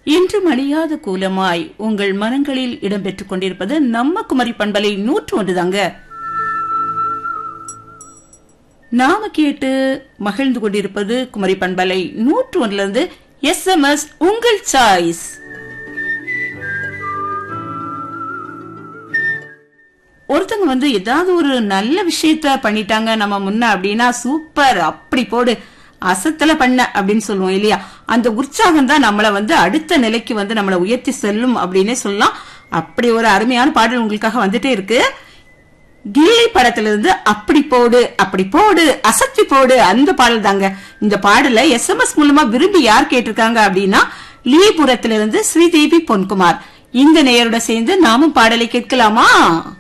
இன்று மணியாத கூலமாய் உங்கள் மனங்களில் இடம்பெற்றுக் கொண்டிருப்பது நம்ம குமரி பண்பலை நூற்று ஒன்றுதாங்க நாம கேட்டு மகிழ்ந்து கொண்டிருப்பது குமரி பண்பலை நூற்று ஒன்றுல இருந்து எஸ் எம் எஸ் உங்கள் சாய்ஸ் ஒருத்தங்க வந்து ஏதாவது ஒரு நல்ல விஷயத்த பண்ணிட்டாங்க நம்ம முன்ன அப்படின்னா சூப்பர் அப்படி போடு அசத்தல பண்ண அப்படின்னு சொல்லுவோம் இல்லையா அந்த உற்சாகம் தான் நம்மள வந்து அடுத்த நிலைக்கு வந்து நம்மளை உயர்த்தி செல்லும் அப்படின்னே சொல்லலாம் அப்படி ஒரு அருமையான பாடல் உங்களுக்காக வந்துட்டே இருக்கு கில்லி படத்துல இருந்து அப்படி போடு அப்படி போடு அசத்தி போடு அந்த பாடல் தாங்க இந்த பாடல எஸ்எம்எஸ் மூலமா விரும்பி யார் கேட்டிருக்காங்க அப்படின்னா லீபுரத்துல இருந்து ஸ்ரீதேவி பொன்குமார் இந்த நேயரோட சேர்ந்து நாமும் பாடலை கேட்கலாமா